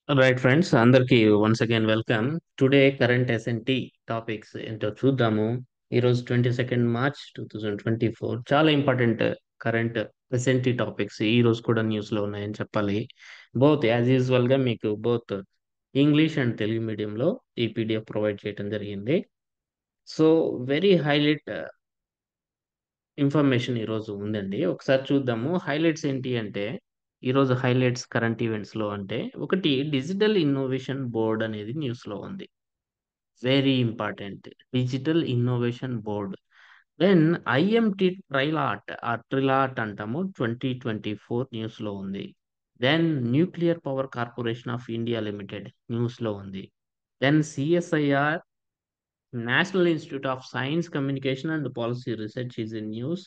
Right friends అందరికీ once again welcome today current SNT topics ఏంటో చూద్దాము ఈరోజు twenty second March two thousand twenty four చాలా important current SNT topics ఈ రోజు కూడా న్యూస్ లో ఉన్నాయని చెప్పాలి బోత్ యాజ్ యూజువల్ గా మీకు బోత్ ఇంగ్లీష్ అండ్ తెలుగు మీడియంలో ఈ పీడిఎఫ్ ప్రొవైడ్ చేయడం జరిగింది సో వెరీ హైలైట్ ఇన్ఫర్మేషన్ ఈరోజు ఉందండి ఒకసారి చూద్దాము హైలైట్స్ ఏంటి అంటే ఈరోజు హైలైట్స్ కరెంట్ ఈవెంట్స్ లో అంటే ఒకటి డిజిటల్ ఇన్నోవేషన్ బోర్డ్ అనేది న్యూస్ లో ఉంది very important digital innovation board then IMT TRILAT ఆ ట్రిలాట్ అంటాము ట్వంటీ ట్వంటీ ఫోర్ న్యూస్ లో ఉంది then nuclear power corporation of India limited news లో ఉంది then CSIR national institute of science communication and policy research is in news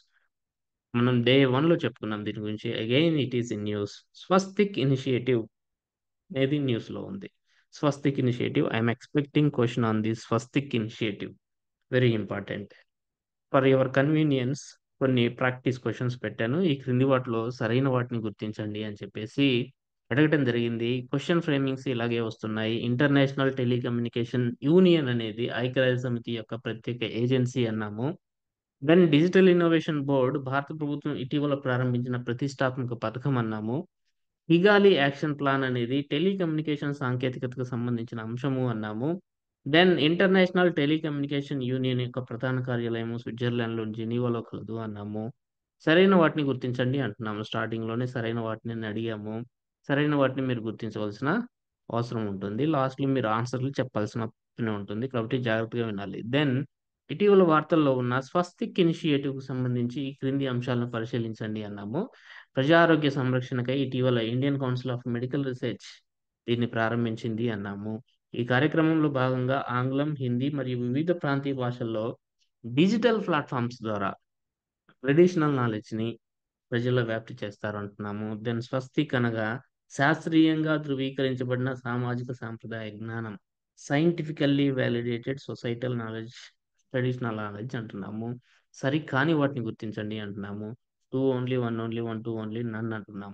మనం day one లో చెప్పుకున్నాం దీని గురించి again it is in news SVASTIK initiative అనేది న్యూస్ లో ఉంది స్వస్తిక్ initiative I'm expecting question on the SVASTIK initiative very important for your convenience కొన్ని practice questions పెట్టాను ఈ క్రింది వాటిలో సరైన వాటిని గుర్తించండి అని చెప్పేసి అడగటం జరిగింది క్వశ్చన్ ఫ్రేమింగ్స్ ఇలాగే వస్తున్నాయి ఇంటర్నేషనల్ టెలికమ్యూనికేషన్ యూనియన్ అనేది ఐక్యరాజ్య సమితి యొక్క ప్రత్యేక ఏజెన్సీ అన్నాము దెన్ డిజిటల్ ఇన్నోవేషన్ బోర్డ్ భారత ప్రభుత్వం ఇటీవల ప్రారంభించిన ప్రతిష్టాత్మక పథకం అన్నాము హిగాలి యాక్షన్ ప్లాన్ అనేది టెలికమ్యూనికేషన్ సాంకేతికతకు సంబంధించిన అంశము అన్నాము దెన్ ఇంటర్నేషనల్ టెలికమ్యూనికేషన్ యూనియన్ యొక్క ప్రధాన కార్యాలయం స్విట్జర్లాండ్లో జెనీవాలో కలదు అన్నాము సరైన వాటిని గుర్తించండి అంటున్నాము స్టార్టింగ్ లోనే సరైన వాటిని అడిగాము సరైన వాటిని మీరు గుర్తించవలసిన అవసరం ఉంటుంది లాస్ట్లో మీరు ఆన్సర్లు చెప్పాల్సిన పని ఉంటుంది కాబట్టి జాగ్రత్తగా వినాలి దెన్ ఇటీవల వార్తల్లో ఉన్న స్వస్తిక్ ఇనిషియేటివ్ కు సంబంధించి ఈ క్రింది అంశాలను పరిశీలించండి అన్నాము ప్రజారోగ్య సంరక్షణకై ఇటీవల Indian council of medical research దీన్ని ప్రారంభించింది అన్నాము ఈ కార్యక్రమంలో భాగంగా ఆంగ్లం హిందీ మరియు వివిధ ప్రాంతీయ భాషల్లో డిజిటల్ ప్లాట్ఫామ్స్ ద్వారా ట్రెడిషనల్ నాలెడ్జ్ ని ప్రజల్లో వ్యాప్తి చేస్తారు అంటున్నాము దెన్ స్వస్తిక్ అనగా శాస్త్రీయంగా ధృవీకరించబడిన సామాజిక సాంప్రదాయ జ్ఞానం scientifically validated societal knowledge traditional knowledge అంటున్నాము సరి కాని వాటిని గుర్తించండి అంటున్నాము two only one only one two only none అంటున్నాము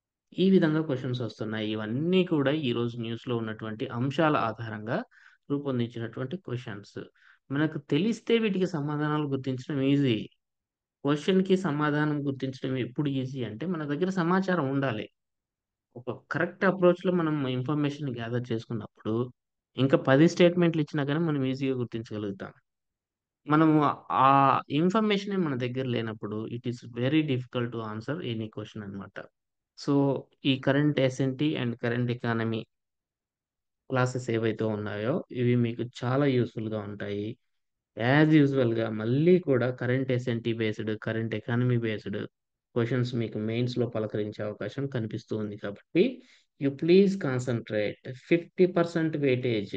ఈ విధంగా క్వశ్చన్స్ వస్తున్నాయి ఇవన్నీ కూడా ఈ రోజు న్యూస్ లో ఉన్నటువంటి అంశాల ఆధారంగా రూపొందించినటువంటి క్వశ్చన్స్ మనకు తెలిస్తే వీటికి సమాధానాలు గుర్తించడం ఈజీ క్వశ్చన్ కి సమాధానం గుర్తించడం ఎప్పుడు ఈజీ అంటే మన దగ్గర సమాచారం ఉండాలి ఒక కరెక్ట్ అప్రోచ్ లో మనం ఇన్ఫర్మేషన్ గ్యాదర్ చేసుకున్నప్పుడు ఇంకా పది స్టేట్మెంట్లు ఇచ్చినా కానీ మనం ఈజీగా గుర్తించగలుగుతాం మనము ఆ ఇన్ఫర్మేషన్ మన దగ్గర లేనప్పుడు it is very difficult to answer any question అనమాట సో ఈ current SNT and current economy classes ఏవైతే ఉన్నాయో ఇవి మీకు చాలా యూస్ఫుల్ గా ఉంటాయి యాజ్ యూజువల్ గా మళ్ళీ కూడా current SNT based current economy based questions మీకు మెయిన్స్ లో పలకరించే అవకాశం కనిపిస్తూ ఉంది కాబట్టి you please concentrate fifty percent weightage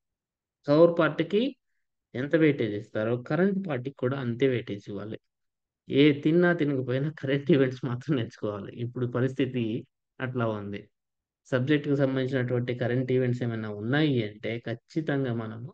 సౌర్ పార్టీకి ఎంత వెయిటేజ్ ఇస్తారో కరెంట్ పార్టీకి కూడా అంతే వెయిటేజ్ ఇవ్వాలి ఏ తిన్నా తినకపోయినా కరెంట్ ఈవెంట్స్ మాత్రం నేర్చుకోవాలి ఇప్పుడు పరిస్థితి అట్లా ఉంది సబ్జెక్ట్ కి సంబంధించినటువంటి కరెంట్ ఈవెంట్స్ ఏమైనా ఉన్నాయి అంటే ఖచ్చితంగా మనము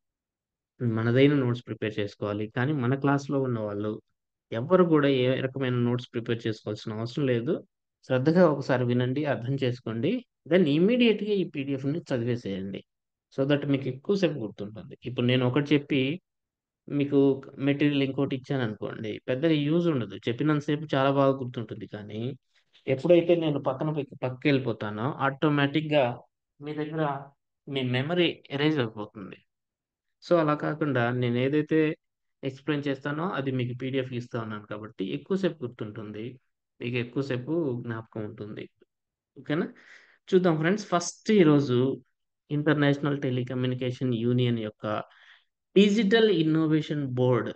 మనదైన నోట్స్ ప్రిపేర్ చేసుకోవాలి కానీ మన క్లాస్లో ఉన్న వాళ్ళు ఎవరు కూడా ఏ రకమైన నోట్స్ ప్రిపేర్ చేసుకోవాల్సిన అవసరం లేదు శ్రద్ధగా ఒకసారి వినండి అర్థం చేసుకోండి దెన్ ఇమీడియట్గా ఈ పీడిఎఫ్ని చదివేసేయండి సో దట్ మీకు ఎక్కువసేపు గుర్తుంటుంది ఇప్పుడు నేను ఒకటి చెప్పి మీకు మెటీరియల్ ఇంకోటి ఇచ్చాను అనుకోండి పెద్దగా యూజ్ ఉండదు చెప్పినంతసేపు చాలా బాగా గుర్తుంటుంది కానీ ఎప్పుడైతే నేను పక్కన పక్కకి వెళ్ళిపోతానో ఆటోమేటిక్గా మీ దగ్గర మీ మెమరీ ఎరేజ్ అయిపోతుంది సో అలా కాకుండా నేను ఏదైతే ఎక్స్ప్లెయిన్ చేస్తానో అది మీకు పీడిఎఫ్ ఇస్తా ఉన్నాను కాబట్టి ఎక్కువసేపు గుర్తుంటుంది మీకు ఎక్కువసేపు జ్ఞాపకం ఉంటుంది ఓకేనా చూద్దాం ఫ్రెండ్స్ ఫస్ట్ ఈరోజు ఇంటర్నేషనల్ టెలికమ్యూనికేషన్ యూనియన్ యొక్క digital innovation board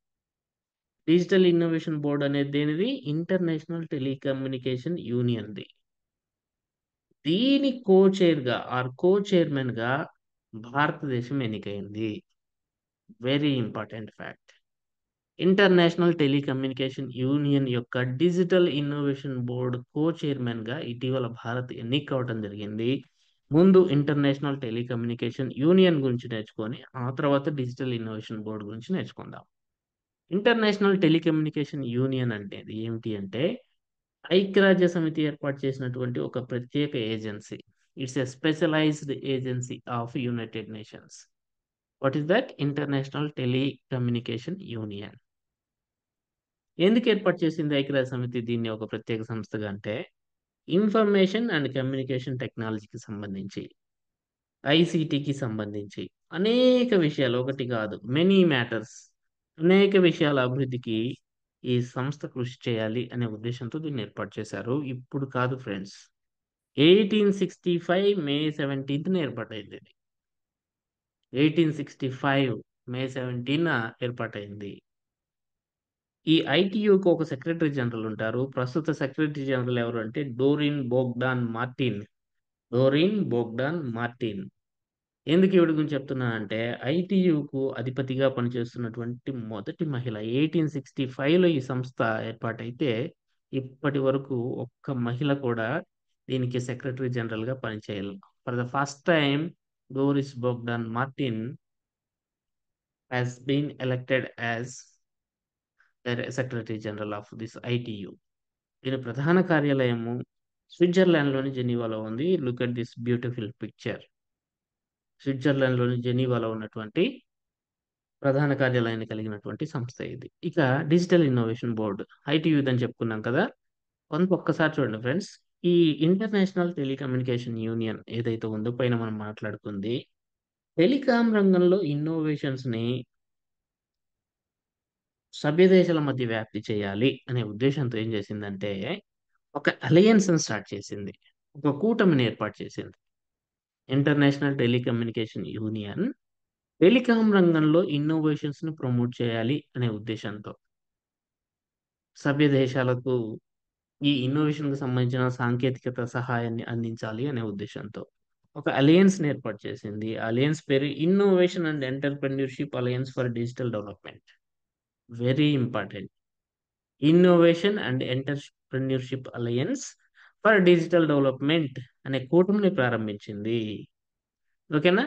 digital innovation board అనేది దేనిది ఇంటర్నేషనల్ టెలికమ్యూనికేషన్ యూనియన్ది దీని కో గా ఆర్ కో గా భారతదేశం ఎన్నికైంది very important fact international telecommunication union యొక్క డిజిటల్ ఇన్నోవేషన్ బోర్డు కో గా ఇటీవల భారత్ ఎన్నికవడం జరిగింది ముందు ఇంటర్నేషనల్ టెలికమ్యూనికేషన్ యూనియన్ గురించి నేర్చుకొని ఆ తర్వాత డిజిటల్ ఇన్నోవేషన్ బోర్డు గురించి నేర్చుకుందాం ఇంటర్నేషనల్ టెలికమ్యూనికేషన్ యూనియన్ అంటే ఏమిటి అంటే ఐక్యరాజ్య సమితి ఏర్పాటు చేసినటువంటి ఒక ప్రత్యేక agency it's a specialized agency of United Nations what is that international telecommunication union ఎందుకు ఏర్పాటు చేసింది ఐక్యరాజ్య సమితి దీన్ని ఒక ప్రత్యేక సంస్థగా అంటే ఇన్ఫర్మేషన్ అండ్ కమ్యూనికేషన్ టెక్నాలజీకి సంబంధించి ఐసిటికి సంబంధించి అనేక విషయాలు ఒకటి కాదు మెనీ మ్యాటర్స్ అనేక విషయాల అభివృద్ధికి ఈ సంస్థ కృషి చేయాలి అనే ఉద్దేశంతో దీన్ని ఏర్పాటు చేశారు ఇప్పుడు కాదు friends eighteen sixty five May సెవెంటీన్త్న ఏర్పాటైంది ఇది eighteen sixty five May seventeen ఏర్పాటైంది ఈ ఐటీయూకి ఒక సెక్రటరీ జనరల్ ఉంటారు ప్రస్తుత సెక్రటరీ జనరల్ ఎవరు అంటే డోరిన్ బోగ్డాన్ మార్టిన్ డోరిన్ బోగ్డాన్ మార్టిన్ ఎందుకు ఈవిడ గురించి చెప్తున్నానంటే ఐటీయూకు అధిపతిగా పనిచేస్తున్నటువంటి మొదటి మహిళ ఎయిటీన్ సిక్స్టీ ఫైవ్లో ఈ సంస్థ ఏర్పాటైతే ఇప్పటి వరకు ఒక్క మహిళ కూడా దీనికి సెక్రటరీ జనరల్గా పనిచేయాలి for the first time Doris Bogdan Martin has been elected as secretary general of this ITU దీని ప్రధాన కార్యాలయము స్విట్జర్లాండ్లోని జెనీవాలో ఉంది look at this beautiful picture స్విట్జర్లాండ్లోని జెనీవాలో ఉన్నటువంటి ప్రధాన కార్యాలయాన్ని కలిగినటువంటి సంస్థ ఇది ఇక డిజిటల్ ఇన్నోవేషన్ బోర్డు ఐటీయూ అని చెప్పుకున్నాం కదా కొంత ఒక్కసారి చూడండి ఫ్రెండ్స్ ఈ ఇంటర్నేషనల్ టెలికమ్యూనికేషన్ యూనియన్ ఏదైతే ఉందో పైన మనం మాట్లాడుకుంది టెలికాం రంగంలో ఇన్నోవేషన్స్ ని సభ్య దేశాల మధ్య వ్యాప్తి చేయాలి అనే ఉద్దేశంతో ఏం చేసిందంటే ఒక అలయన్స్ స్టార్ట్ చేసింది ఒక కూటమిని ఏర్పాటు చేసింది ఇంటర్నేషనల్ టెలికమ్యూనికేషన్ యూనియన్ టెలికాం రంగంలో ఇన్నోవేషన్స్ ని ప్రమోట్ చేయాలి అనే ఉద్దేశంతో సభ్య దేశాలకు ఈ ఇన్నోవేషన్ కు సంబంధించిన సాంకేతికత సహాయాన్ని అందించాలి అనే ఉద్దేశంతో ఒక అలయన్స్ ని ఏర్పాటు చేసింది అలయన్స్ పేరు innovation and entrepreneurship alliance for digital development very important innovation and entrepreneurship alliance for digital development అనే కూటమిని ప్రారంభించింది ఓకేనా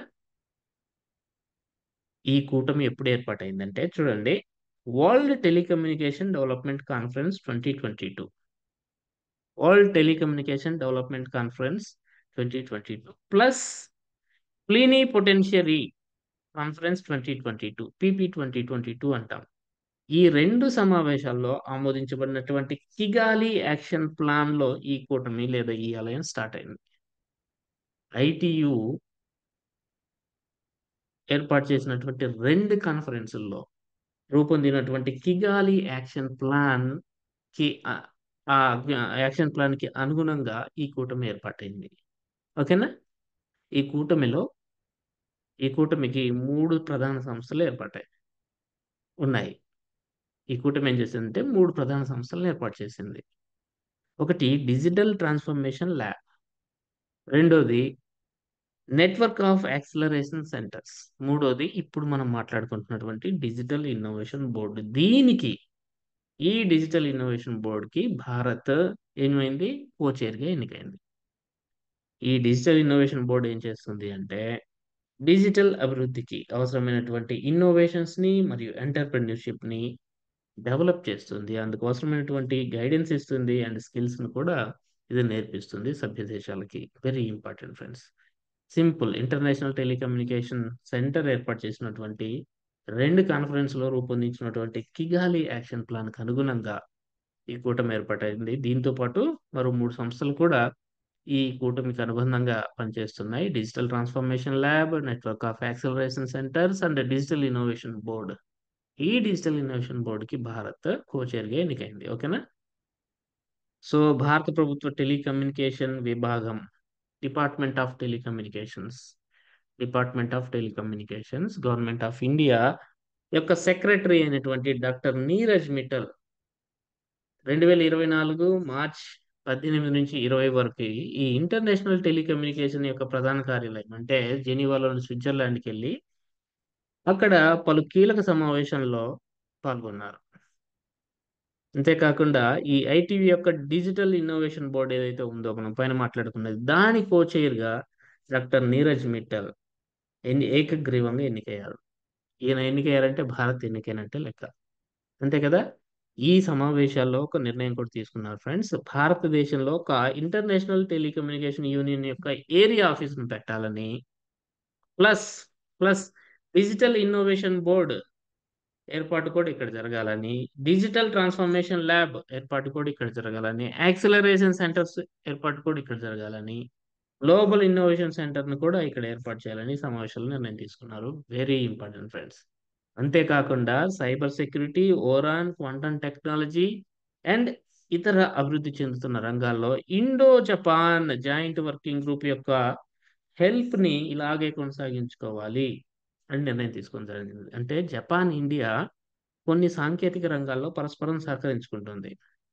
ఈ కూటమి ఎప్పుడు ఏర్పాటైందంటే చూడండి world telecommunication development conference twenty twenty two world telecommunication development conference twenty twenty two plus plenipotentiary conference twenty twenty two PP twenty twenty two అంటాం ఈ రెండు సమావేశాల్లో ఆమోదించబడినటువంటి కిగాలి యాక్షన్ ప్లాన్ లో ఈ కూటమి లేదా ఈ అలయన్స్ స్టార్ట్ అయింది ఐటియు ఏర్పాటు చేసినటువంటి రెండు కాన్ఫరెన్సుల్లో రూపొందినటువంటి కిగాలి యాక్షన్ ప్లాన్ కి ఆ- ఆ యాక్షన్ ప్లాన్ కి అనుగుణంగా ఈ కూటమి ఏర్పాటైంది ఓకేనా ఈ కూటమిలో ఈ కూటమికి మూడు ప్రధాన సంస్థలు ఏర్పడ్డాయి ఉన్నాయి ఈ కూటమి ఏం చేసిందంటే మూడు ప్రధాన సంస్థలను ఏర్పాటు చేసింది ఒకటి డిజిటల్ ట్రాన్స్ఫర్మేషన్ ల్యాబ్ రెండోది నెట్వర్క్ ఆఫ్ యాక్సిలరేషన్ సెంటర్స్ మూడోది ఇప్పుడు మనం మాట్లాడుకుంటున్నటువంటి డిజిటల్ ఇన్నోవేషన్ బోర్డు దీనికి ఈ డిజిటల్ ఇన్నోవేషన్ బోర్డుకి భారత్ ఏమైంది కోచైర్గా ఎన్నికైంది ఈ డిజిటల్ ఇన్నోవేషన్ బోర్డు ఏం చేస్తుంది అంటే డిజిటల్ అభివృద్ధికి అవసరమైనటువంటి ఇన్నోవేషన్స్ ని మరియు ఎంటర్ప్రెన్యూర్షిప్ ని డెవలప్ చేస్తుంది అందుకోసమైనటువంటి గైడెన్స్ ఇస్తుంది అండ్ స్కిల్స్ ను కూడా ఇది నేర్పిస్తుంది సభ్య దేశాలకి very important friends simple international telecommunication centre ఏర్పాటు చేసినటువంటి రెండు కాన్ఫరెన్స్ లో రూపొందించినటువంటి కిగాలి యాక్షన్ ప్లాన్ కు అనుగుణంగా ఈ కూటమి ఏర్పాటైంది దీంతో పాటు మరో మూడు సంస్థలు కూడా ఈ కూటమికి అనుబంధంగా పనిచేస్తున్నాయి digital transformation lab network of acceleration centres and digital innovation board ఈ డిజిటల్ ఇన్నోవేషన్ బోర్డుకి భారత్ కోచైర్గా ఎన్నికైంది ఓకేనా సో భారత ప్రభుత్వ టెలికమ్యూనికేషన్ విభాగం department of telecommunications department of telecommunications government of India యొక్క సెక్రటరీ అయినటువంటి డాక్టర్ నీరజ్ మిట్టల్ రెండు వేల ఇరవై నాలుగు మార్చ్ పద్దెనిమిది నుంచి ఇరవై వరకు ఈ ఇంటర్నేషనల్ టెలికమ్యూనికేషన్ యొక్క ప్రధాన కార్యాలయం అంటే జెనీవాలోని స్విట్జర్లాండ్కి వెళ్ళి అక్కడ పలు కీలక సమావేశంలో పాల్గొన్నారు అంతేకాకుండా ఈ ఐటీవీ యొక్క డిజిటల్ ఇన్నోవేషన్ బోర్డు ఏదైతే ఉందో మనం పైన మాట్లాడుకున్నది దాని కోచైర్గా డాక్టర్ నీరజ్ మిట్టల్ ఎన్ని ఏకగ్రీవంగా ఎన్నికయ్యారు ఈయన ఎన్నికయ్యారంటే భారత్ ఎన్నికైనట్టే లెక్క అంతే కదా ఈ సమావేశాల్లో ఒక నిర్ణయం కూడా తీసుకున్నారు ఫ్రెండ్స్ భారతదేశంలో ఒక ఇంటర్నేషనల్ టెలికమ్యూనికేషన్ యూనియన్ యొక్క ఏరియా ఆఫీస్ను పెట్టాలని plus plus digital innovation board ఏర్పాటు కూడా ఇక్కడ జరగాలని డిజిటల్ ట్రాన్స్ఫర్మేషన్ ల్యాబ్ ఏర్పాటు కూడా ఇక్కడ జరగాలని యాక్సిలరేషన్ సెంటర్స్ ఏర్పాటు కూడా ఇక్కడ జరగాలని గ్లోబల్ ఇన్నోవేషన్ సెంటర్ ను కూడా ఇక్కడ ఏర్పాటు చేయాలని సమావేశంలో నిర్ణయం తీసుకున్నారు వెరీ ఇంపార్టెంట్ ఫ్రెండ్స్ అంతేకాకుండా cyber security ORAN quantum technology and ఇతర అభివృద్ధి చెందుతున్న రంగాల్లో Indo Japan joint working group యొక్క హెల్ప్ ని ఇలాగే కొనసాగించుకోవాలి అని నిర్ణయం తీసుకోవడం జరిగింది అంటే జపాన్ ఇండియా కొన్ని సాంకేతిక రంగాల్లో పరస్పరం సహకరించుకుంటుంది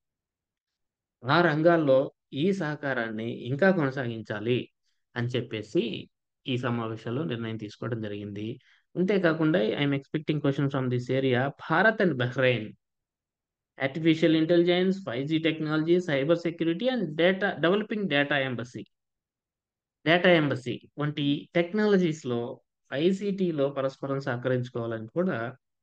ఆ రంగాల్లో ఈ సహకారాన్ని ఇంకా కొనసాగించాలి అని చెప్పేసి ఈ సమావేశంలో నిర్ణయం తీసుకోవడం జరిగింది అంతేకాకుండా I'm expecting question from this area Bharat and Bahrain artificial intelligence five G technology cyber security and data developing data embassy data embassy వంటి టెక్నాలజీస్లో ఐసీటీలో పరస్పరం సహకరించుకోవాలని కూడా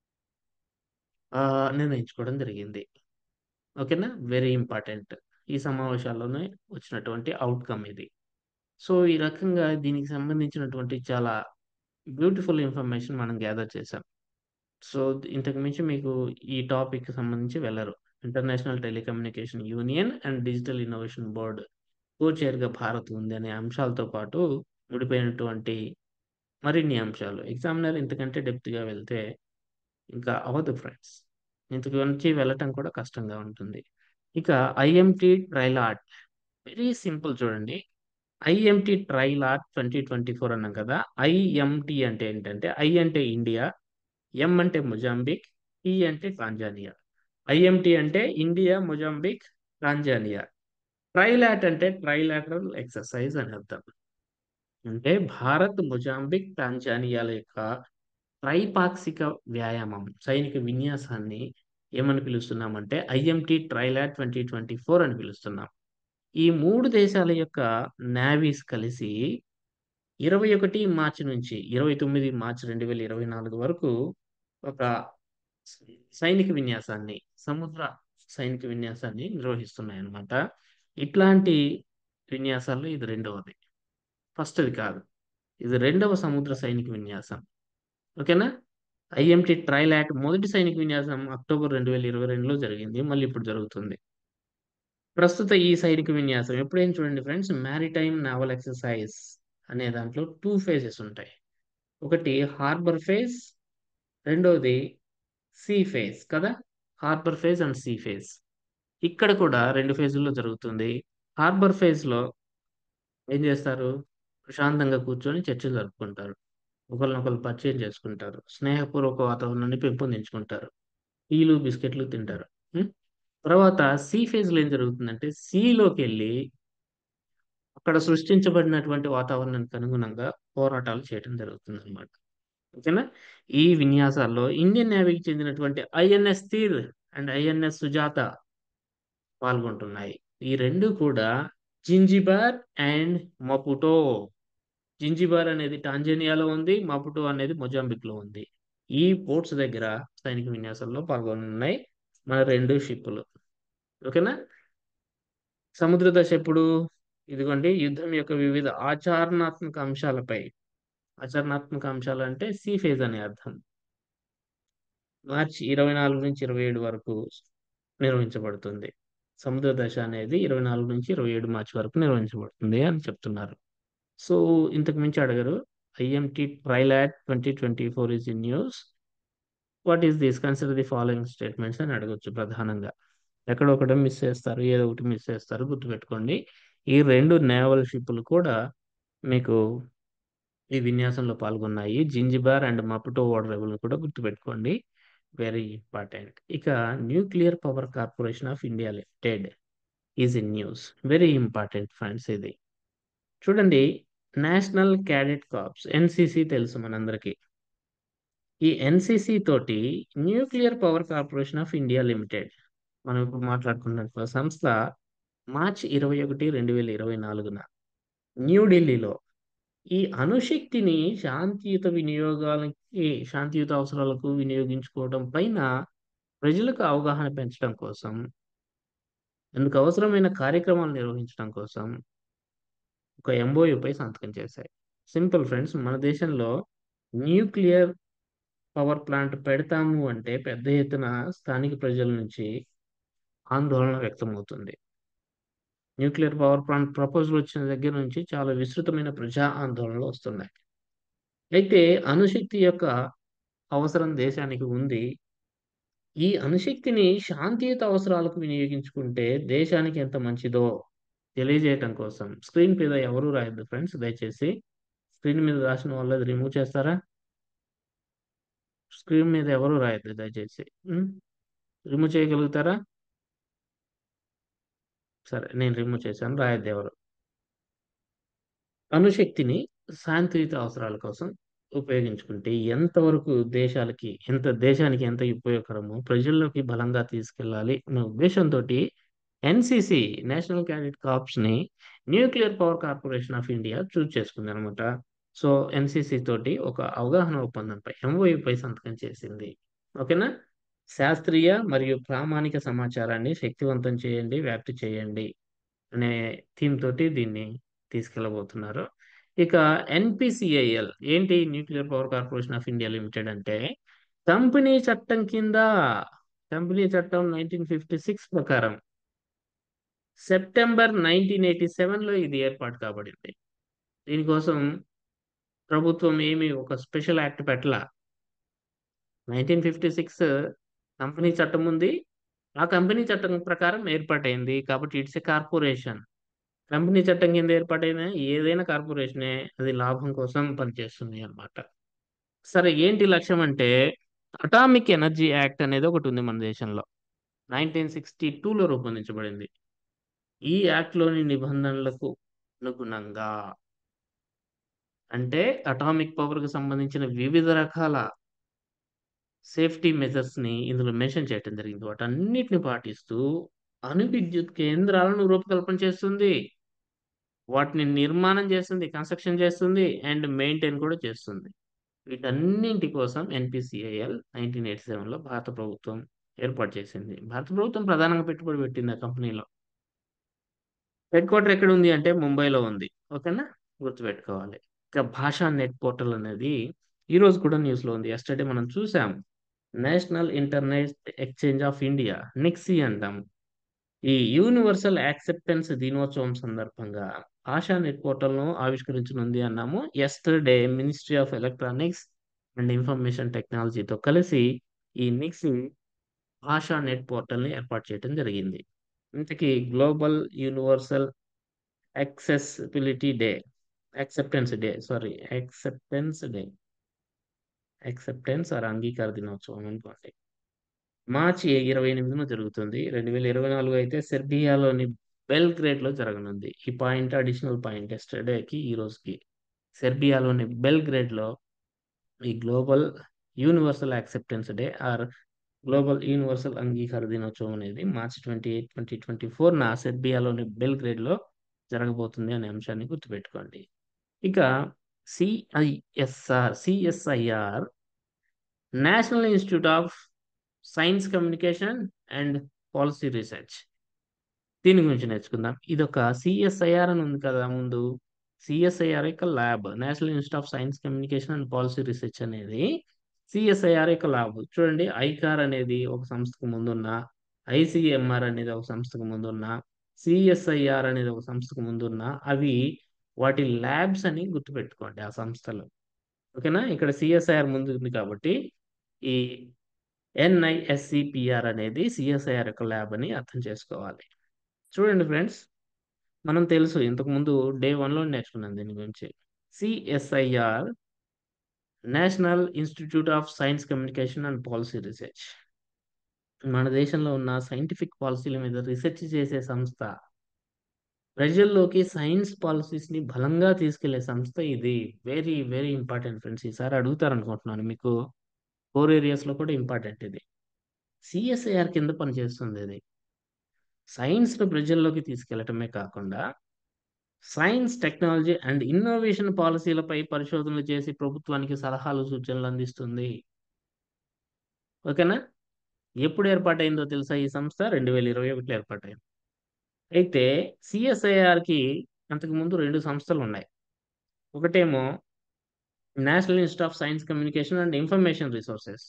ఆ, నిర్ణయించుకోవడం జరిగింది ఓకేనా వెరీ ఇంపార్టెంట్ ఈ సమావేశాల్లోనే వచ్చినటువంటి అవుట్కమ్ ఇది సో ఈ రకంగా దీనికి సంబంధించినటువంటి చాలా బ్యూటిఫుల్ ఇన్ఫర్మేషన్ మనం గ్యాదర్ చేసాం సో ఇంతకు మించి మీకు ఈ టాపిక్ సంబంధించి వెళ్ళరు international telecommunication union and digital innovation board co చైర్గా భారత్ ఉంది అనే అంశాలతో పాటు ముడిపోయినటువంటి మరిన్ని అంశాలు ఎగ్జామినర్ ఇంతకంటే డెప్త్గా వెళ్తే ఇంకా అవ్వదు ఫ్రెండ్స్ ఇంతకు నుంచి వెళ్ళటం కూడా కష్టంగా ఉంటుంది ఇక ఐఎంటి ట్రైలాట్ వెరీ సింపుల్ చూడండి IMT TRILAT twenty twenty four అన్నాం కదా ఐఎంటి అంటే ఏంటంటే ఐ అంటే ఇండియా ఎం అంటే మొజాంబిక్ టి అంటే టాంజానియా ఐఎంటి అంటే ఇండియా మొజాంబిక్ టాంజానియా ట్రైలాట్ అంటే ట్రైలాటరల్ ఎక్సర్సైజ్ అని అర్థం అంటే భారత్ మొజాంబిక్ టాంజానియాల యొక్క త్రైపాక్షిక వ్యాయామం సైనిక విన్యాసాన్ని ఏమని పిలుస్తున్నామంటే IMT TRILAT twenty twenty four అని పిలుస్తున్నాం ఈ మూడు దేశాల యొక్క నావీస్ కలిసి ఇరవై ఒకటి మార్చి నుంచి ఇరవై తొమ్మిది మార్చి రెండు వేల ఇరవై నాలుగు వరకు ఒక సైనిక విన్యాసాన్ని సముద్ర సైనిక విన్యాసాన్ని నిర్వహిస్తున్నాయి అన్నమాట ఇట్లాంటి విన్యాసాల్లో ఇది రెండవది ఫస్ట్ది కాదు ఇది రెండవ సముద్ర సైనిక విన్యాసం ఓకేనా ఐఎంటి ట్రైలాట్ మొదటి సైనిక విన్యాసం అక్టోబర్ రెండు వేల ఇరవై రెండులో జరిగింది మళ్ళీ ఇప్పుడు జరుగుతుంది ప్రస్తుత ఈ సైనిక విన్యాసం ఎప్పుడేం చూడండి ఫ్రెండ్స్ మ్యారిటైమ్ నావల్ ఎక్సర్సైజ్ అనే దాంట్లో టూ ఫేజెస్ ఉంటాయి ఒకటి హార్బర్ ఫేజ్ రెండవది సీ ఫేజ్ కదా harbour phase and sea phase ఇక్కడ కూడా రెండు ఫేజుల్లో జరుగుతుంది హార్బర్ ఫేజ్లో ఏం చేస్తారు ప్రశాంతంగా కూర్చొని చర్చలు జరుపుకుంటారు ఒకరినొకరు పరిచయం చేసుకుంటారు స్నేహపూర్వక వాతావరణాన్ని పెంపొందించుకుంటారు టీలు బిస్కెట్లు తింటారు ఉం? తర్వాత సి ఫేజ్లో ఏం జరుగుతుందంటే సీలోకి వెళ్ళి అక్కడ సృష్టించబడినటువంటి వాతావరణానికి అనుగుణంగా పోరాటాలు చేయడం జరుగుతుంది అనమాట ఓకేనా ఈ విన్యాసాల్లో ఇండియన్ నేవీకి చెందినటువంటి INS Tir and INS Sujata పాల్గొంటున్నాయి ఈ రెండు కూడా జింజిబార్ అండ్ మపుటో జింజిబార్ అనేది టాంజానియాలో ఉంది మపుటో అనేది మొజాంబిక్ లో ఉంది ఈ పోర్ట్స్ దగ్గర సైనిక విన్యాసాల్లో పాల్గొనున్నాయి మన రెండు షిప్పులు ఓకేనా సముద్ర దశ ఎప్పుడు ఇదిగోండి యుద్ధం యొక్క వివిధ ఆచరణాత్మక అంశాలపై ఆచరణాత్మక అంశాలు అంటే సీ ఫేజ్ అనే అర్థం మార్చి ఇరవై నాలుగు నుంచి ఇరవై ఏడు వరకు నిర్వహించబడుతుంది సముద్ర దశ అనేది ఇరవై నాలుగు నుంచి ఇరవై ఏడు మార్చి వరకు నిర్వహించబడుతుంది అని చెప్తున్నారు సో ఇంతకు మించి అడగరు IMT TRILAT twenty twenty four is in news what is this consider the following statements అని అడగొచ్చు ప్రధానంగా ఎక్కడ ఒకటి మిస్ చేస్తారు ఏదో ఒకటి మిస్ చేస్తారు గుర్తుపెట్టుకోండి ఈ రెండు నేవల్ షిప్లు కూడా మీకు ఈ విన్యాసంలో పాల్గొన్నాయి జింజిబార్ అండ్ మపుటో వాటర్ రేవులు కూడా గుర్తుపెట్టుకోండి వెరీ ఇంపార్టెంట్ ఇక nuclear power corporation of India limited is in news very important friends ఇది చూడండి నేషనల్ క్యాడెట్ కార్ప్స్ ఎన్సిసి తెలుసు మనందరికీ ఈ ఎన్సిసి తోటి nuclear power corporation of India limited మనం ఇప్పుడు మాట్లాడుకున్న సంస్థ మార్చి ఇరవై ఒకటి రెండు వేల ఇరవై నాలుగున న్యూఢిల్లీలో ఈ అణుశక్తిని శాంతియుత వినియోగాలకి శాంతియుత అవసరాలకు వినియోగించుకోవడం పైన ప్రజలకు అవగాహన పెంచడం కోసం, అందుకు అవసరమైన కార్యక్రమాలు నిర్వహించడం కోసం ఒక ఎంఓయూపై సంతకం చేశాయి. సింపుల్ ఫ్రెండ్స్ మన దేశంలో న్యూక్లియర్ పవర్ ప్లాంట్ పెడతాము అంటే పెద్ద ఎత్తున స్థానిక ప్రజల నుంచి ఆందోళన వ్యక్తమవుతుంది. న్యూక్లియర్ పవర్ ప్లాంట్ ప్రపోజల్ వచ్చిన దగ్గర నుంచి చాలా విస్తృతమైన ప్రజా ఆందోళనలు వస్తున్నాయి. అయితే అణుశక్తి యొక్క అవసరం దేశానికి ఉంది. ఈ అణుశక్తిని శాంతియుత అవసరాలకు వినియోగించుకుంటే దేశానికి ఎంత మంచిదో తెలియజేయటం కోసం స్క్రీన్ మీద ఎవరు రాయొద్దు ఫ్రెండ్స్ దయచేసి. స్క్రీన్ మీద రాసిన వాళ్ళు అది రిమూవ్ చేస్తారా? స్క్రీన్ మీద ఎవరు రాయొద్దు దయచేసి. హ్మ్. రిమూవ్ చేయగలుగుతారా? సరే నేను రిమూవ్ చేశాను. రాయొద్దు ఎవరు. అణుశక్తిని శాంతియుత అవసరాల కోసం ఉపయోగించుకుంటే ఎంతవరకు దేశాలకి ఎంత దేశానికి ఎంత ఉపయోగకరమో ప్రజల్లోకి బలంగా తీసుకెళ్ళాలి అనే ఉద్దేశంతోటి ఎన్‌సీసీ నేషనల్ క్యాడెట్ కార్ప్స్‌ని nuclear power corporation of India choose చేసుకుందనమాట. సో, ఎన్‌సీసీ తోటి ఒక అవగాహన ఒప్పందంపై ఎంఓయూపై సంతకం చేసింది. ఓకేనా? శాస్త్రీయ మరియు ప్రామాణిక సమాచారాన్ని శక్తివంతం చేయండి, వ్యాప్తి చేయండి అనే థీమ్ తోటి దీన్ని తీసుకెళ్ళబోతున్నారు. ఇక ఎన్‌పీసీఐఎల్ ఏంటి nuclear power corporation of India limited అంటే కంపెనీ చట్టం కింద కంపెనీ చట్టం 1956 ప్రకారం సెప్టెంబర్ 1987లో ఇది ఏర్పాటు కాబడింది. దీనికోసం ప్రభుత్వం ఏమి ఒక స్పెషల్ యాక్ట్ పెట్టలా. 1956 కంపెనీ చట్టం ఉంది. ఆ కంపెనీ చట్టం ప్రకారం ఏర్పాటైంది. కాబట్టి ఇట్స్ ఎ కార్పొరేషన్. కంపెనీ చట్టం కింద ఏర్పాటైన ఏదైనా కార్పొరేషనే అది లాభం కోసం పనిచేస్తుంది అన్నమాట. సరే ఏంటి లక్ష్యం అంటే అటామిక్ ఎనర్జీ యాక్ట్ అనేది ఒకటుంది మన దేశంలో. 1962లో రూపొందించబడింది. ఈ యాక్ట్‌లోని నిబంధనలకు అనుగుణంగా అంటే అటామిక్ పవర్‌కి సంబంధించిన వివిధ రకాల సేఫ్టీ మెజర్స్‌ని ఇందులో మెన్షన్ చేయటం జరిగింది. వాటన్నిటిని పాటిస్తూ అణు విద్యుత్ కేంద్రాలను రూపకల్పన చేస్తుంది. వాటిని నిర్మాణం చేస్తుంది, కన్‌స్ట్రక్షన్ చేస్తుంది అండ్ మెయింటైన్ కూడా చేస్తుంది. వీటన్నింటి కోసం ఎన్‌పీసీఐఎల్ 1987లో భారత ప్రభుత్వం ఏర్పాటు చేసింది. భారత ప్రభుత్వం ప్రధానంగా పెట్టుబడి పెట్టింది ఆ కంపెనీలో. హెడ్ క్వార్టర్ ఎక్కడుంది అంటే ముంబైలో ఉంది. ఓకేనా? గుర్తుపెట్టుకోవాలి. ఇక భాషా నెట్ పోర్టల్ అనేది ఈరోజు కూడా న్యూస్‌లో ఉంది. యెస్టర్‌డే మనం చూసాం. National internet exchange of India NIXI అంటాం. ఈ యూనివర్సల్ యాక్సెప్టెన్స్ దినోత్సవం సందర్భంగా భాషా నెట్ పోర్టల్‌ను ఆవిష్కరించనుంది అన్నాము. Yesterday ministry of electronics and information టెక్నాలజీతో కలిసి ఈ నిక్సీ భాషా నెట్ పోర్టల్‌ని ఏర్పాటు చేయటం జరిగింది. ఇంతకీ global universal accessibility day acceptance day sorry acceptance day. Acceptance or అంగీకార దినోత్సవం అనుకోండి. మార్చి 28న జరుగుతుంది. 2024 అయితే సెర్బియాలోని బెల్‌గ్రేడ్‌లో జరగనుంది. ఈ పాయింట్ అడిషనల్ పాయింట్ యెస్టర్‌డేకి, ఈ రోజుకి. సెర్బియాలోని బెల్‌గ్రేడ్‌లో ఈ global universal acceptance day or global universal అంగీకార దినోత్సవం అనేది మార్చి 28, 2024న సెర్బియాలోని బెల్‌గ్రేడ్‌లో జరగబోతుంది అనే అంశాన్ని గుర్తుపెట్టుకోండి. ఇక CISR CSIR national institute of science communication and policy research. దీని గురించి నేర్చుకుందాం. ఇదొక సిఎస్ఐఆర్ అని ఉంది కదా ముందు. సిఎస్ఐఆర్ యొక్క lab. National institute of science communication and policy research అనేది సిఎస్ఐఆర్ యొక్క ల్యాబ్. చూడండి ఐకార్ అనేది ఒక సంస్థకు ముందున్న, ఐసీఎంఆర్ అనేది ఒక సంస్థకు ముందున్న, సిఎస్ఐఆర్ అనేది ఒక సంస్థకు ముందున్న అవి వాటి ల్యాబ్స్ అని గుర్తుపెట్టుకోండి ఆ సంస్థలు. ఓకేనా? ఇక్కడ సిఎస్ఐఆర్ ముందు ఉంది కాబట్టి ఈ ఎన్ఐఎస్సిపిఆర్ అనేది సిఎస్ఐఆర్ యొక్క ల్యాబ్ అని అర్థం చేసుకోవాలి. చూడండి ఫ్రెండ్స్. మనం తెలుసు ఇంతకుముందు డే 1లో నేర్చుకున్నాం దీని గురించి. CSIR national institute of science communication and policy research. మన దేశంలో ఉన్న సైంటిఫిక్ పాలిసీల మీద రిసర్చ్ చేసే సంస్థ. ప్రజల్లోకి సైన్స్ పాలిసీస్‌ని బలంగా తీసుకెళ్లే సంస్థ ఇది. Very very important friends. ఈసారి అడుగుతారనుకుంటున్నాను. మీకు కోర్ ఏరియాస్‌లో కూడా ఇంపార్టెంట్ ఇది. సిఎస్ఐఆర్ కింద పనిచేస్తుంది ఇది. సైన్స్‌ను ప్రజల్లోకి తీసుకెళ్లటమే కాకుండా సైన్స్, టెక్నాలజీ అండ్ ఇన్నోవేషన్ పాలిసీలపై పరిశోధనలు చేసి ప్రభుత్వానికి సలహాలు, సూచనలు అందిస్తుంది. ఓకేనా? ఎప్పుడు ఏర్పాటైందో తెలుసా ఈ సంస్థ రెండు వేల ఇరవై ఒకటిలో ఏర్పాటైంది అయితే సిఎస్ఐఆర్కి అంతకుముందు రెండు సంస్థలు ఉన్నాయి ఒకటేమో national institute of science communication and information resources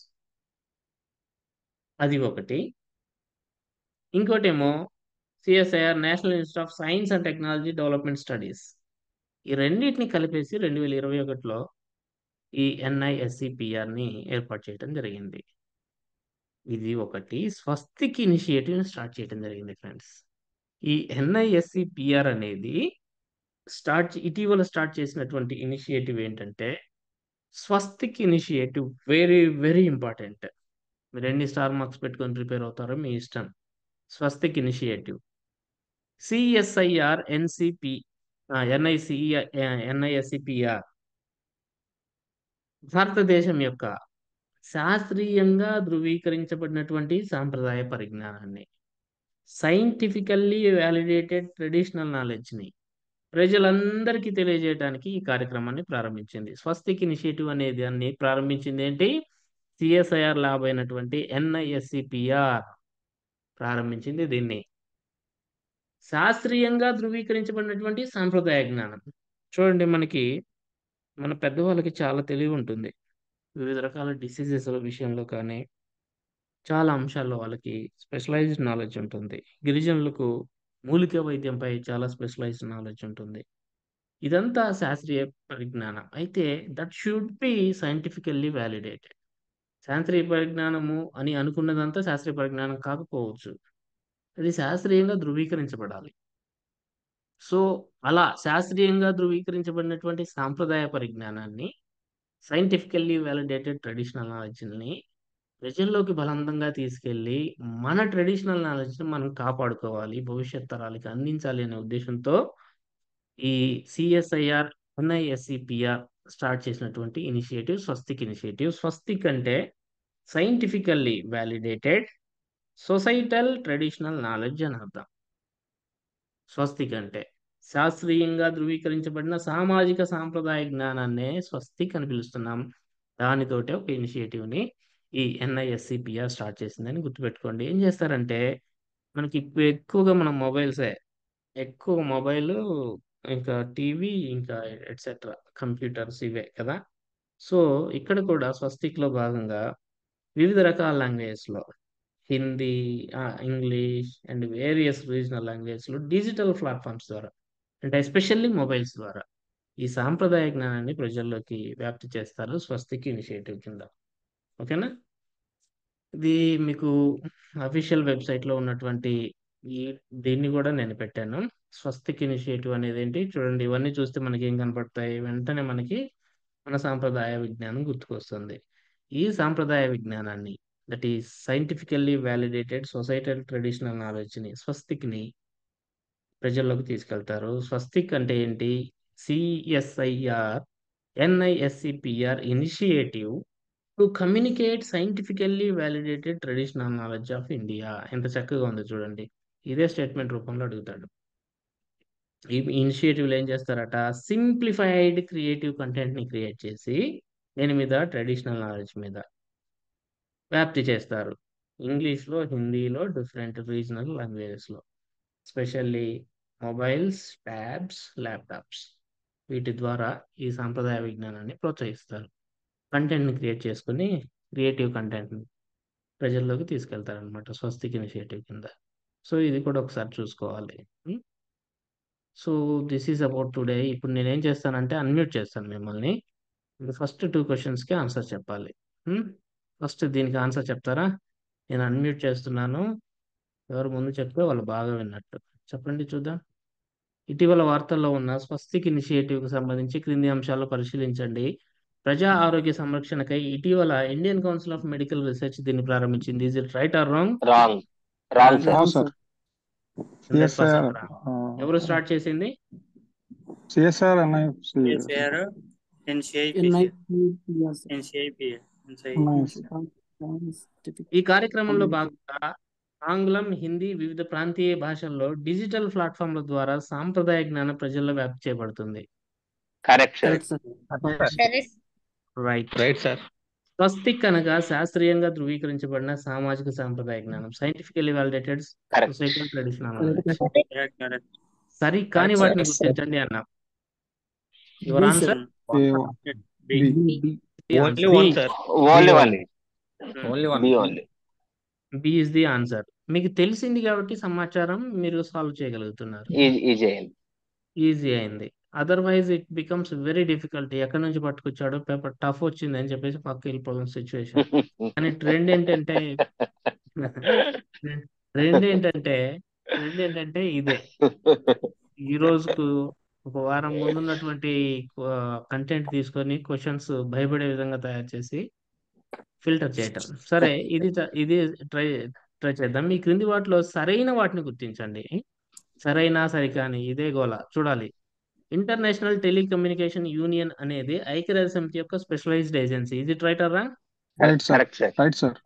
అది ఒకటి ఇంకోటేమో CSIR national institute of science and technology development studies ఈ రెండింటిని కలిపేసి రెండు వేల ఇరవై ఒకటిలో ఈ ఎన్ఐఎస్సిపిఆర్ని ఏర్పాటు చేయడం జరిగింది ఇది ఒకటి స్వస్తిక్ ఇనిషియేటివ్ స్టార్ట్ చేయడం జరిగింది ఫ్రెండ్స్ ఈ ఎన్ఐఎస్సిపిఆర్ అనేది స్టార్ట్ ఇటీవల స్టార్ట్ చేసినటువంటి ఇనిషియేటివ్ ఏంటంటే SVASTIK initiative very very important మీరు ఎన్ని స్టార్ మార్క్స్ పెట్టుకొని ప్రిపేర్ అవుతారో మీ ఇష్టం SVASTIK initiative CSIR NCP NIC NISCPR భారతదేశం యొక్క శాస్త్రీయంగా ధృవీకరించబడినటువంటి సాంప్రదాయ పరిజ్ఞానాన్ని సైంటిఫికల్లీ వ్యాలిడేటెడ్ ట్రెడిషనల్ నాలెడ్జ్ని ప్రజలందరికీ తెలియజేయడానికి ఈ కార్యక్రమాన్ని ప్రారంభించింది స్వస్తిక్ ఇనిషియేటివ్ అనే దాన్ని ప్రారంభించింది ఏంటి సిఎస్ఐఆర్ ల్యాబ్ అయినటువంటి ఎన్ఐఎస్సిపిఆర్ ప్రారంభించింది దీన్ని శాస్త్రీయంగా ధృవీకరించబడినటువంటి సాంప్రదాయ జ్ఞానం చూడండి మనకి మన పెద్దవాళ్ళకి చాలా తెలివి ఉంటుంది వివిధ రకాల డిసీజెస్ విషయంలో కానీ చాలా అంశాల్లో వాళ్ళకి స్పెషలైజ్డ్ నాలెడ్జ్ ఉంటుంది గిరిజనులకు మూలిక వైద్యంపై చాలా స్పెషలైజ్డ్ నాలెడ్జ్ ఉంటుంది ఇదంతా శాస్త్రీయ పరిజ్ఞానం అయితే that should be scientifically validated శాస్త్రీయ పరిజ్ఞానము అని అనుకున్నదంతా శాస్త్రీయ పరిజ్ఞానం కాకపోవచ్చు అది శాస్త్రీయంగా ధృవీకరించబడాలి సో అలా శాస్త్రీయంగా ధృవీకరించబడినటువంటి సాంప్రదాయ పరిజ్ఞానాన్ని సైంటిఫికల్లీ వ్యాలిడేటెడ్ ట్రెడిషనల్ నాలెడ్జ్ని ప్రజల్లోకి బలవంతంగా తీసుకెళ్ళి మన ట్రెడిషనల్ నాలెడ్జ్ని మనం కాపాడుకోవాలి భవిష్యత్ తరాలకి అందించాలి అనే ఉద్దేశంతో ఈ సిఎస్ఐఆర్ ఎన్ఐఎస్సిపిఆర్ స్టార్ట్ చేసినటువంటి ఇనిషియేటివ్ స్వస్తిక్ ఇనిషియేటివ్ స్వస్తిక్ అంటే scientifically validated societal traditional knowledge అని అర్థం స్వస్తిక్ అంటే శాస్త్రీయంగా ధృవీకరించబడిన సామాజిక సాంప్రదాయ జ్ఞానాన్నే స్వస్తిక్ అని పిలుస్తున్నాం దానితోటే ఒక ఇనిషియేటివ్ని ఈ ఎన్ఐఎస్సిపిఆర్ స్టార్ట్ చేసిందని గుర్తుపెట్టుకోండి ఏం చేస్తారంటే మనకి ఇప్పుడు ఎక్కువగా మన మొబైల్సే ఎక్కువ మొబైల్ ఇంకా టీవీ ఇంకా ఎట్సెట్రా కంప్యూటర్స్ ఇవే కదా సో ఇక్కడ కూడా స్వస్తిక్లో భాగంగా వివిధ రకాల లాంగ్వేజెస్లో Hindi English and various regional లాంగ్వేజ్లో డిజిటల్ ప్లాట్ఫామ్స్ ద్వారా అంటే ఎస్పెషల్లీ మొబైల్స్ ద్వారా ఈ సాంప్రదాయ జ్ఞానాన్ని ప్రజల్లోకి వ్యాప్తి చేస్తారు స్వస్తిక్ ఇనిషియేటివ్ కింద ఓకేనా ఇది మీకు అఫీషియల్ వెబ్సైట్లో ఉన్నటువంటి ఈ దీన్ని కూడా నేను పెట్టాను స్వస్తిక్ ఇనిషియేటివ్ అనేది ఏంటి చూడండి ఇవన్నీ చూస్తే మనకి ఏం కనపడతాయి వెంటనే మనకి మన సాంప్రదాయ విజ్ఞానం గుర్తుకొస్తుంది ఈ సాంప్రదాయ విజ్ఞానాన్ని దట్ ఈ సైంటిఫికల్లీ వ్యాలిడేటెడ్ సొసైటల్ ట్రెడిషనల్ నాలెడ్జ్ని స్వస్తిక్ని ప్రజల్లోకి తీసుకెళ్తారు స్వస్తిక్ అంటే ఏంటి CSIR NISCPR initiative to communicate scientifically validated traditional knowledge of India ఎంత చక్కగా ఉందో చూడండి ఇదే స్టేట్మెంట్ రూపంలో అడుగుతాడు ఈ ఇనిషియేటివ్లు ఏం చేస్తారట సింప్లిఫైడ్ క్రియేటివ్ కంటెంట్ని క్రియేట్ చేసి దేని మీద ట్రెడిషనల్ నాలెడ్జ్ మీద వ్యాప్తి చేస్తారు ఇంగ్లీష్లో హిందీలో డిఫరెంట్ రీజనల్ లాంగ్వేజెస్లో స్పెషల్లీ మొబైల్స్ ట్యాబ్స్ ల్యాప్టాప్స్ వీటి ద్వారా ఈ సాంప్రదాయ విజ్ఞానాన్ని ప్రోత్సహిస్తారు కంటెంట్ని క్రియేట్ చేసుకుని క్రియేటివ్ కంటెంట్ని ప్రజల్లోకి తీసుకెళ్తారనమాట స్వస్తిక్ ఇనిషియేటివ్ కింద సో ఇది కూడా ఒకసారి చూసుకోవాలి so this is about today ఇప్పుడు నేనేం చేస్తానంటే అన్మ్యూట్ చేస్తాను మిమ్మల్ని ఫస్ట్ టూ క్వశ్చన్స్కి ఆన్సర్ చెప్పాలి ఫస్ట్ దీనికి ఆన్సర్ చెప్తారా నేను అన్మ్యూట్ చేస్తున్నాను ఎవరు ముందు చెప్తే వాళ్ళు బాగా విన్నట్టు చెప్పండి చూద్దాం ఇటీవల వార్తల్లో ఉన్న స్వస్తిక్ ఇనిషియేటివ్కి సంబంధించి క్రింది అంశాలు పరిశీలించండి ప్రజా ఆరోగ్య సంరక్షణకై ఇటీవల Indian council of medical research దీన్ని ప్రారంభించింది is it right or wrong wrong wrong sir అవును సార్ హండ్రెడ్ సిఎస్ఐఆర్ పర్సెంట్ ఎవరు స్టార్ట్ చేసింది CSIR NIC CSR, NCIP, NCIP, ఈ కార్యక్రమంలో భాగంగా ఆంగ్లం హిందీ వివిధ ప్రాంతీయ భాషల్లో డిజిటల్ ప్లాట్ఫామ్ల ద్వారా సాంప్రదాయ జ్ఞానం ప్రజల్లో వ్యాప్తి చేయబడుతుంది correct sir right right sir so SVASTIK అనగా శాస్త్రీయంగా ధృవీకరించబడిన సామాజిక సాంప్రదాయ జ్ఞానం scientifically validated Correct. Societal traditional knowledge Correct, correct. సరి కాని Correct, వాటిని sir. గుర్తించండి అన్న your B, answer A B. B B only one sir only one only one B only B is the answer మీకు తెలిసింది కాబట్టి సమాచారం మీరు సాల్వ్ చేయగలుగుతున్నారు ఈజీ అయింది ఈజీ అయింది otherwise it becomes very difficult ఎక్కడి నుంచి పట్టుకొచ్చాడో పేపర్ టఫ్ వచ్చింది అని చెప్పేసి పక్క వెళ్ళిపోవడం సిచ్యువేషన్ కానీ ట్రెండ్ ఏంటంటే ట్రెండ్ ఏంటంటే ట్రెండ్ ఏంటంటే ఇదే ఈ రోజుకు ఒక వారం ముందున్నటువంటి కంటెంట్ తీసుకొని క్వశ్చన్స్ భయపడే విధంగా తయారు చేసి ఫిల్టర్ చేయటం సరే ఇది త- ఇది ట్రై ట్రై చేద్దాం మీ క్రింది వాటిలో సరైన వాటిని గుర్తించండి సరైన సరికాని ఇదే గోల చూడాలి ఇంటర్నేషనల్ టెలికమ్యూనికేషన్ యూనియన్ అనేది ఐక్యరాజ్య సమితి యొక్క స్పెషలైజ్డ్ ఏజెన్సీ ఇది రైట్ రా right sir correct sir right sir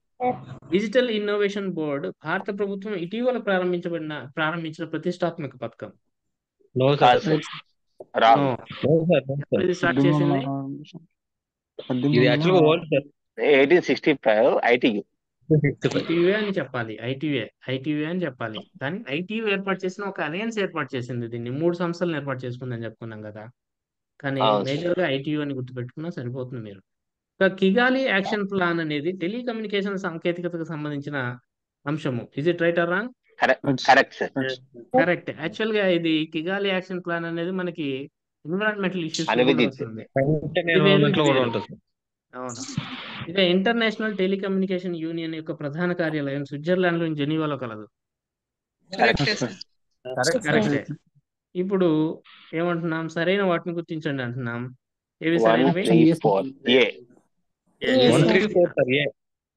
digital innovation board భారత ప్రభుత్వం ఇటీవల ప్రారంభించబడిన ప్రారంభించిన ప్రతిష్టాత్మక పథకం నో కాదు sir sir wrong No. No sir no sir ఇది స్టార్ట్ పద్దెనిమిది చేసింది వందల ఇది పద్దెనిమిది యాక్చువల్గా వందల old sir eighteen sixty five ITU ITV అని చెప్పాలి ఐటీవీ ఐటీవీ అని చెప్పాలి కానీ ఐటీవీ ఏర్పాటు చేసిన ఒక అలయన్స్ ఏర్పాటు చేసింది దీన్ని మూడు సంస్థలను ఏర్పాటు చేసుకుందని చెప్పుకున్నాం కదా కానీ అవును సార్. మేజర్ గా ఐటీయూ అని గుర్తుపెట్టుకున్నా సరిపోతుంది మీరు ఇక కిగాలి యాక్షన్ ప్లాన్ అనేది టెలికమ్యూనికేషన్ సాంకేతికతకు సంబంధించిన అంశము is it right or wrong right sir correct sir right correct actual గా ఇది కిగాలి యాక్షన్ ప్లాన్ అనేది మనకి ఎన్విరాన్మెంటల్ ఇష్యూస్ అనువిధించి. వస్తుంది ఎన్విరాన్మెంట్ లో కూడా ఉంటుంది సార్ అవును ఇక ఇంటర్నేషనల్ టెలికమ్యూనికేషన్ యూనియన్ యొక్క ప్రధాన కార్యాలయం స్విట్జర్లాండ్ లోని జెనీవాలో కలదు కరెక్ట్ సార్ కరెక్ట్ కరెక్టే ఇప్పుడు ఏమంటున్నాం సరైన వాటిని గుర్తించండి అంటున్నాం ఏవి వన్ సరైనవి three four A one three four sir A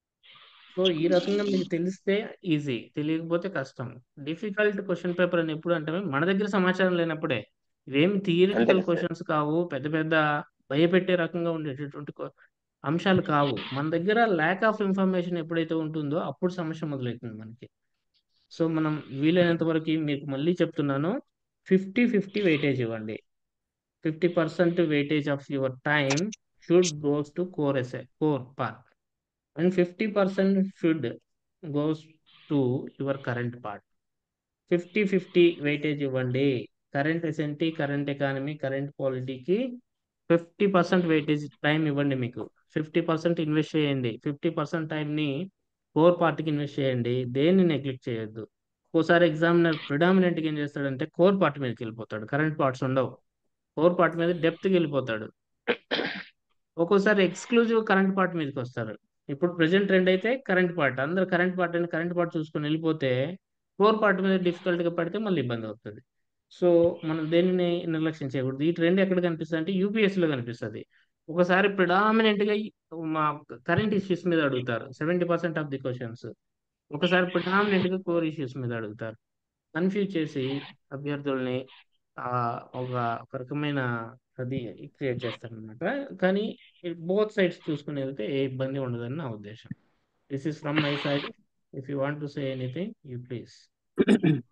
so ఈ రకంగా మీకు తెలిస్తే ఈజీ తెలియకపోతే కష్టం డిఫికల్ట్ క్వశ్చన్ పేపర్ అని ఎప్పుడు అంటే మన దగ్గర సమాచారం లేనప్పుడే ఇవేమి థియరిటికల్ అంతే కదా. క్వశ్చన్స్ కావు పెద్ద పెద్ద భయపెట్టే రకంగా ఉండేటటువంటి కొ- అంశాలు కావు మన దగ్గర ల్యాక్ ఆఫ్ ఇన్ఫర్మేషన్ ఎప్పుడైతే ఉంటుందో అప్పుడు సమస్య మొదలవుతుంది మనకి సో మనం వీలైనంత వరకు మీకు మళ్ళీ చెప్తున్నాను ఫిఫ్టీ ఫిఫ్టీ వెయిటేజ్ ఇవ్వండి fifty percent weightage of your time should goes to core SA core part and fifty percent should goes to your current part fifty fifty weightage ఇవ్వండి current SNT current economy current పాలిటీకి fifty percent weightage time ఇవ్వండి మీకు fifty percent invest చేయండి fifty percent టైంని core పార్ట్కి invest చేయండి దేన్ని neglect చేయొద్దు ఒక్కోసారి ఎగ్జామినర్ ప్రిడామినెంట్గా ఏం చేస్తాడంటే కోర్ పార్ట్ మీదకి వెళ్ళిపోతాడు కరెంట్ పార్ట్స్ ఉండవు కోర్ పార్ట్ మీద డెప్త్కి వెళ్ళిపోతాడు ఒక్కోసారి ఎక్స్క్లూజివ్ కరెంట్ పార్ట్ మీదకి వస్తారు ఇప్పుడు ప్రెసెంట్ ట్రెండ్ అయితే కరెంట్ పార్ట్ అందరు కరెంట్ పార్ట్ అని కరెంట్ పార్ట్ చూసుకొని వెళ్ళిపోతే కోర్ పార్ట్ మీద difficult గా పడితే మళ్ళీ ఇబ్బంది అవుతుంది సో మనం దేనిని నిర్లక్ష్యం చేయకూడదు ఈ ట్రెండ్ ఎక్కడ కనిపిస్తుంది అంటే UPSC లో కనిపిస్తుంది ఒకసారి predominant గా ఈ- మా కరెంట్ ఇష్యూస్ మీద అడుగుతారు seventy percent of the questions ఒకసారి predominant గా కోర్ ఇష్యూస్ మీద అడుగుతారు కన్ఫ్యూజ్ చేసి అభ్యర్థుల్ని ఆ ఒక ఒక రకమైన అది క్రియేట్ చేస్తారనమాట కానీ బోత్ సైడ్స్ చూసుకుని వెళ్తే ఏ ఇబ్బంది ఉండదని నా ఉద్దేశం this is from my side if you want to say anything you please